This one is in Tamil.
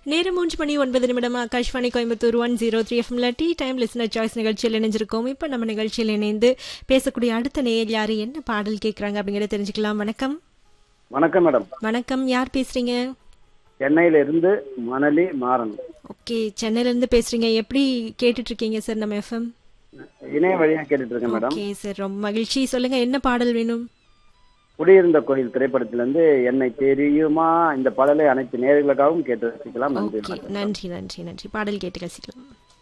நேரம் மூன்று மணி ஒன்பது நிமிடம் Akashvani Coimbatore one zero three எஃப்எம்ல டீ டைம் லிசனர் சாய்ஸ் நிகழ்ச்சியில் இணைஞ்சிருக்கோம் இப்போ நம்ம நிகழ்ச்சியில் இணைந்து பேசக்கூடிய அடுத்த நேயர் யாரு என்ன பாடல் கேட்குறாங்க அப்படிங்கிறத தெரிஞ்சுக்கலாம் வணக்கம் வணக்கம் மேடம் வணக்கம் யார் பேசுறீங்க சென்னையில இருந்து மணலி மாறன் ஓகே சென்னையில இருந்து பேசுறீங்க எப்படி கேட்டுட்டு இருக்கீங்க சார் நம்ம எஃப்எம் இணைய வழியா கேட்டுட்டு இருக்கேன் மேடம் ஓகே சார் ரொம்ப மகிழ்ச்சி சொல்லுங்க என்ன பாடல் வேணும் குடியிருந்த கோயில் திரைப்படத்திலிருந்து என்னை தெரியுமா இந்த பாடலை அனைத்து நேர்களுக்காகவும் கேட்டு ரசிக்கலாம் நன்றி ஓகே நன்றி நன்றி நன்றி பாடல் கேட்டு ரசிக்கலாம்